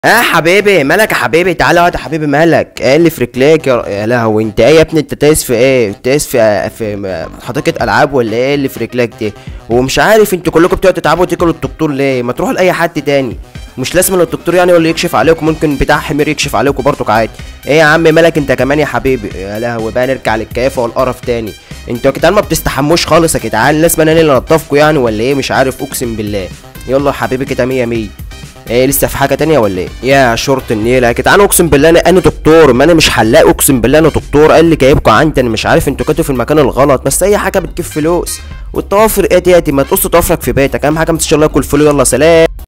اه حبيبي مالك يا حبيبي تعالى اقعد يا حبيبي مالك ايه اللي في رجليك يا يا لهوي انت ايه يا ابني انت تايس في ايه تايس في في م- حديقه العاب ولا ايه اللي في رجليك دي ومش عارف انتوا كلكم بتقعدوا تتعبوا وتاكلوا الدكتور ليه ما تروحوا لاي حد تاني مش لازم إن الدكتور يعني هو اللي يكشف عليكم ممكن بتاع حمير يكشف عليكم برضك عادي ايه يا عم مالك انت كمان يا حبيبي يا لهوي بقى نرجع للكيافه والقرف تاني انتوا يا جدعان ما بتستحموش خالص يا جدعان لازم انا اللي انضفكم يعني ولا ايه مش عارف اقسم بالله يلا يا حبيبي كده مية مية ايه لسه في حاجه تانية ولا ايه يا شرط النيله يا جدعان اقسم بالله انا انا دكتور ما انا مش حلاق اقسم بالله انا دكتور قال لي جايبكم عندي انا مش عارف انتوا كنتوا في المكان الغلط بس اي حاجه بتجيب فلوس والطوافر ايه دي ما تقص طوافرك في بيتك اهم حاجه ما تشتغل كل فلو يلا سلام